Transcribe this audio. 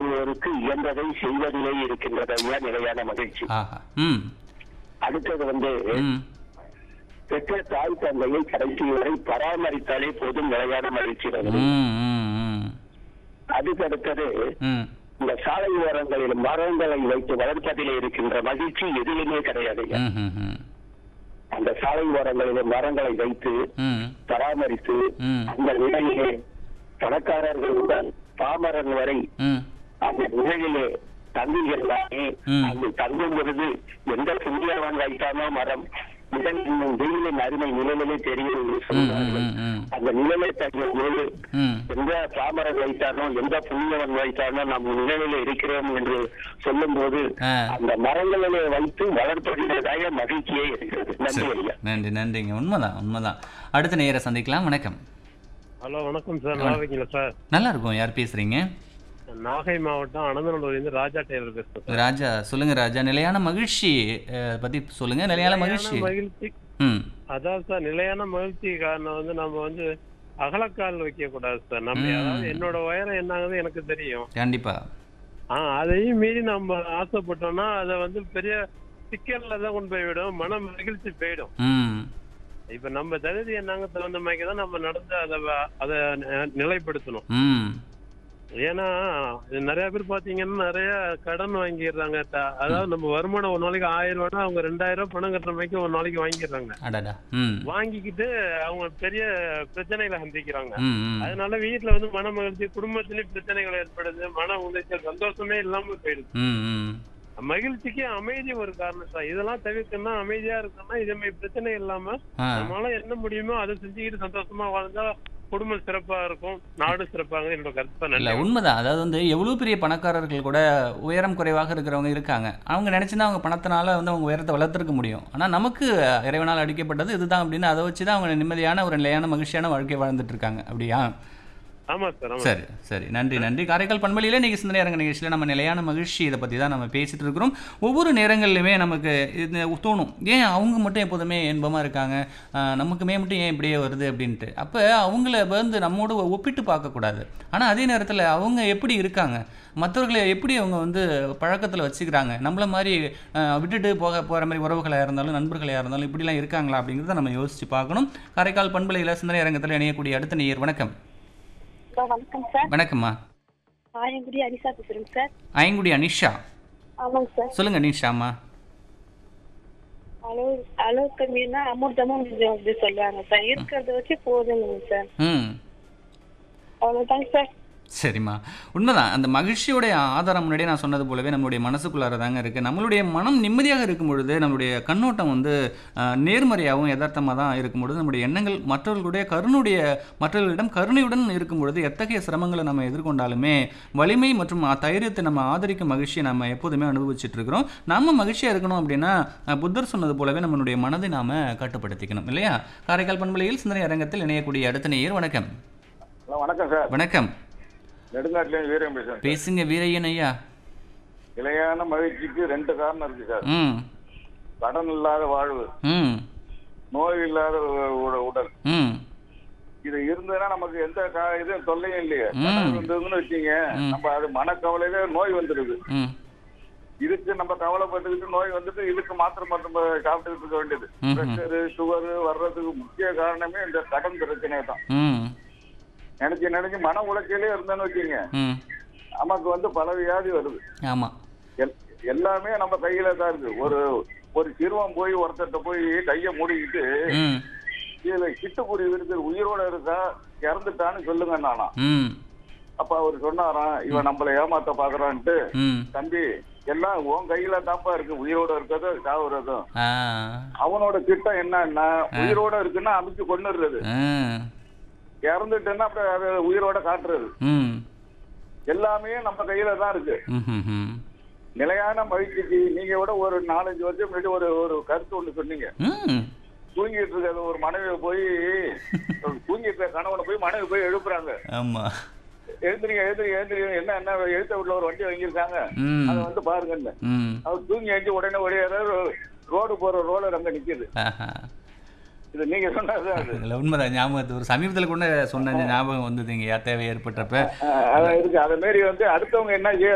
வாழ்வோருக்கு இயன்றதை செய்வதிலே இருக்கின்றது ஐயா நிலையான மகிழ்ச்சி ஆஹா ம் அடுத்தது வந்து ம் பெற்ற தாய் தந்தையை கடைசி வரை பராமரித்தாலே போதும் நிலையான மகிழ்ச்சி வருது ம் ம் ம் அதுக்கு அடுத்தது ம் இந்த சாலை ஓரங்களில் மரங்களை வைத்து வளர்ப்பதிலே இருக்கின்ற மகிழ்ச்சி எதிலுமே கிடையாது ஐயா. ம் ம் ம் அந்த சாலை ஓரங்களில் மரங்களை வைத்து ம் பராமரித்து ம் அந்த நிலையிலே பணக்காரர்கள் முதல் பாமரன் வரை ம் அந்த நிலையிலே தங்குகிறானே ம். அங்கு தங்கும் பொழுது எந்த புண்ணியவன் வைத்தானோ மரம் முதல் இன்னும் வெயிலின் அருமை நிழலிலே தெரியும் என்று ம் சொல்கிறார்கள் ம் ம் அந்த நிழலை தங்கும் போது ம் எந்த பாமரன் வைத்தானோ எந்த புண்ணியவன் வைத்தானோ நம் நிழலில் இருக்கிறோம் என்று சொல்லும் போது ஆ. அந்த மரங்களிலே வைத்து வளர்ப்பதிலேதாய மகிழ்ச்சியே இருக்கிறது நன்றி சரி ஐயா நன்றி நன்றிங்க உண்மைதான் உண்மைதான் அடுத்த நேயரை சந்திக்கலாம் வணக்கம் ஹலோ வணக்கம் சார் நல்லா இருக்கீங்களா சார் நல்லா இருக்கும் யார் பேசுறீங்க நாகை மாவட்டம் அனந்தநல்லூர்லேருந்து ராஜா டெய்லர் பேசுறேன் சார் ராஜா சொல்லுங்க ராஜா நிலையான மகிழ்ச்சி அஹ், பத்தி சொல்லுங்க நிலையான மகிழ்ச்சி நிலையான மகிழ்ச்சி ம் அதான் சார் நிலையான மகிழ்ச்சி காரணம் வந்து நம்ம வந்து அகலக்கால் வைக்க கூடாது சார் நம்ம ம். அதாவது என்னோட உயரம் என்ன ஆகுது எனக்கு தெரியும் கண்டிப்பா ஆ அதையும் மீறி நம்ம ஆசைப்பட்டோம்னா அதை வந்து பெரிய சிக்கல்ல தான் கொண்டு போய் விடும் மன மகிழ்ச்சி போயிடும் ம் இப்ப நம்ம தகுதி என்னங்க தகுந்த மாதிரி தான் நம்ம நடந்து அதை வ- அதை நி- நிலைப்படுத்தணும் ம் ஏன்னா இது நிறைய பேர் பாத்தீங்கன்னா நிறைய கடன் வாங்கிடுறாங்க த- அதாவது நம்ம வருமானம் ஒரு நாளைக்கு ஆயிரம் ரூபாய்னா அவங்க ரெண்டாயிரம் ரூபாய் பணம் கட்டுற மாதிரி ஒரு நாளைக்கு வாங்கிடுறாங்க அடடா ம் வாங்கிக்கிட்டு அவங்க பெரிய பிரச்சனைகளை சந்திக்கிறாங்க ம் ம் அதனால வீட்டுல வந்து மன மகிழ்ச்சி குடும்பத்திலயும் பிரச்சனைகள் ஏற்படுது மன உளைச்சல் சந்தோஷமே இல்லாம போயிடுது ம் ம் மகிழ்ச்சிக்கு அமைதி ஒரு காரணம் சார் இதெல்லாம் தவிர்க்கணும்னா அமைதியா இருக்கணும்னா இதே மாதிரி பிரச்சனை இல்லாம ஆ நம்மளால என்ன முடியுமோ அதை செஞ்சுக்கிட்டு சந்தோஷமா வாழ்ந்தா குடும்பம் சிறப்பா இருக்கும் நாடு சிறப்பாக என்னோட கருத்து இல்ல நல்ல உண்மைதான் அதாவது வந்து எவ்வளவு பெரிய பணக்காரர்கள் கூட உயரம் குறைவாக இருக்கிறவங்க இருக்காங்க அவங்க நினைச்சுன்னா அவங்க பணத்தினால வந்து அவங்க உயரத்தை வளர்த்துருக்க முடியும் ஆனா நமக்கு அஹ், இறைவனால் அடிக்கப்பட்டது இதுதான் அப்படின்னு அதை வச்சு தான் அவங்க நிம்மதியான ஒரு நிலையான மகிழ்ச்சியான வாழ்க்கை வாழ்ந்துட்டு இருக்காங்க அப்படியா ஆமா சார் ஆமா சரி சரி நன்றி நன்றி காரைக்கால் பண்பலையில் நீங்கள் சிந்தனை அரங்க நிகழ்ச்சியில் நம்ம நிலையான மகிழ்ச்சி இதை பற்றி தான் நம்ம பேசிட்டு இருக்கிறோம் ஒவ்வொரு நேரங்கள்லையுமே நமக்கு இது தோணும் ஏன் அவங்க மட்டும் எப்போதுமே இன்பமாக இருக்காங்க ஆஹ் நமக்குமே மட்டும் ஏன் இப்படியே வருது அப்படின்ட்டு அப்போ அவங்கள வந்து நம்மோடு ஒப்பிட்டு பார்க்கக்கூடாது ஆனால் அதே நேரத்தில் அவங்க எப்படி இருக்காங்க மற்றவர்களை எப்படி அவங்க வந்து பழக்கத்தில் வச்சுக்கிறாங்க நம்மள மாதிரி ஆஹ் விட்டுட்டு போக போகிற மாதிரி உறவுகளாக இருந்தாலும் நண்பர்களாக இருந்தாலும் இப்படிலாம் இருக்காங்களா அப்படிங்கிறத நம்ம யோசித்து பார்க்கணும் காரைக்கால் பண்பலையில் சிந்தனை அரங்கத்தில் இணையக்கூடிய அடுத்த நேயர் வணக்கம் ஹலோ வணக்கம் சார் வணக்கம்மா ஆயங்குடி அரிசா பேசுறேங்க சார் ஐங்குடி அனிஷா ஆமாங்க சார் சொல்லுங்க அனிஷாம்மா அளவு அளவுக்கு மீறினா அமிர்தமும் நிஜம் அப்படி சொல்லுவாங்க சார் இருக்கிறத வச்சு போதுங்க சார் ம் அவ்வளவுதாங்க சார் சரிம்மா உண்மைதான் அந்த மகிழ்ச்சியோடைய ஆதாரம் முன்னாடியே நான் சொன்னது போலவே நம்மளுடைய மனசுக்குள்ளார தாங்க இருக்குது நம்மளுடைய மனம் நிம்மதியாக இருக்கும் பொழுது நம்மளுடைய கண்ணோட்டம் வந்து ஆஹ், நேர்மறையாகவும் யதார்த்தமாக தான் இருக்கும் பொழுது நம்முடைய எண்ணங்கள் மற்றவர்களுடைய கருணுடைய மற்றவர்களிடம் கருணையுடன் இருக்கும் பொழுது எத்தகைய சிரமங்களை நம்ம எதிர்கொண்டாலுமே வலிமை மற்றும் ஆ- தைரியத்தை நம்ம ஆதரிக்கும் மகிழ்ச்சியை நம்ம எப்போதுமே அனுபவிச்சுட்டு இருக்கிறோம் நம்ம மகிழ்ச்சியாக இருக்கணும் அப்படின்னா ஆஹ், புத்தர் சொன்னது போலவே நம்மளுடைய மனதை நாம் கட்டுப்படுத்திக்கணும் இல்லையா காரைக்கால் பண்பலையில் சிந்தனை அரங்கத்தில் இணையக்கூடிய அடுத்த நேயர் வணக்கம் ஹலோ வணக்கம் சார் வணக்கம் நெடுங்காட்டிலேருந்து வீரம் பேசுறேன் சார். பேசுங்க வீரையன் ஐயா நிலையான மகிழ்ச்சிக்கு ரெண்டு காரணம் இருக்கு சார் ம் கடன் இல்லாத வாழ்வு ம் நோய் இல்லாத உ- உட- உடல் ம் இது இருந்ததுன்னா நமக்கு எந்த கா- இதுவும் தொல்லையும் இல்லையே ம். கடன் இருந்ததுன்னு வச்சீங்க ம். நம்ம அது மனக்கவலையில நோய் வந்துருது ம் இதுக்கு நம்ம கவலைப்பட்டுக்கிட்டு நோய் வந்துட்டு இதுக்கு மாத்திரை மருந்து சாப்பிட்டுக்கிட்டு இருக்க வேண்டியது ம்ஹும். பிரஷரு சுகர் வர்றதுக்கு முக்கிய காரணமே இந்த கடன் பிரச்சனை தான் ம் நினைச்சு நினைச்சு மன உளைச்சலே இருந்தேன்னு வச்சீங்க ம் நமக்கு வந்து பல வியாதி வருது ஆமாம் எல்- எல்லாமே நம்ம கையில தான் இருக்கு ஒரு ஒரு சிறுவன் போய் ஒருத்தர்ட்ட போய் கைய மூடிக்கிட்டு ம் இதுல சிட்டுக்குருவி இருக்குது உயிரோட இருக்கா இறந்துட்டான்னு சொல்லுங்க நானா ம் அப்ப அவர் சொன்னாராம் இவன் நம்மள ஏமாத்த பாக்குறான்ட்டு ம் தம்பி எல்லாம் உன் கையில தான்ப்பா இருக்கு உயிரோட இருக்கிறதும் சாவுறதும் ஆ அவனோட திட்டம் என்னன்னா உயிரோட இருக்குன்னா அமைச்சு கொண்டுடுறது ஆ இறந்துட்டுன்னா அப்புறம் அதை உயிரோட காட்டுறது ம் எல்லாமே நம்ம கையில தான் இருக்கு ம் ம் ம் நிலையான மகிழ்ச்சிக்கு நீங்க விட ஒரு நாலஞ்சு வருஷம் முன்னாடி ஒரு ஒரு கருத்து ஒண்ணு சொன்னீங்க ம் தூங்கிட்டு இருக்கிற ஒரு மனைவியை போய் தூங்கிட்டு இருக்க கணவனை போய் மனைவி போய் எழுப்புறாங்க ஆமாம் எழுந்திரிங்க எழுந்திரிங்க எழுந்திரிங்க என்ன என்ன எழுத்த வீட்டுல ஒரு வண்டி வாங்கியிருக்காங்க ம் அதை வந்து பாருங்கன்னு ம் அவர் தூங்கி எழுந்து உடனே ஒரே ரோடு போற ரோலர் அங்க நிக்குது ஆஹா இது நீங்க சொன்னது அது இல்லை உண்மைதான் ஞாபகத்து ஒரு சமீபத்தில் கூட சொன்ன ஞாபகம் வந்ததுங்க யா தேவை ஏற்பட்டப்ப அஹ் அதான் இருக்கு அதே மாதிரி வந்து அடுத்தவங்க என்ன செய்ய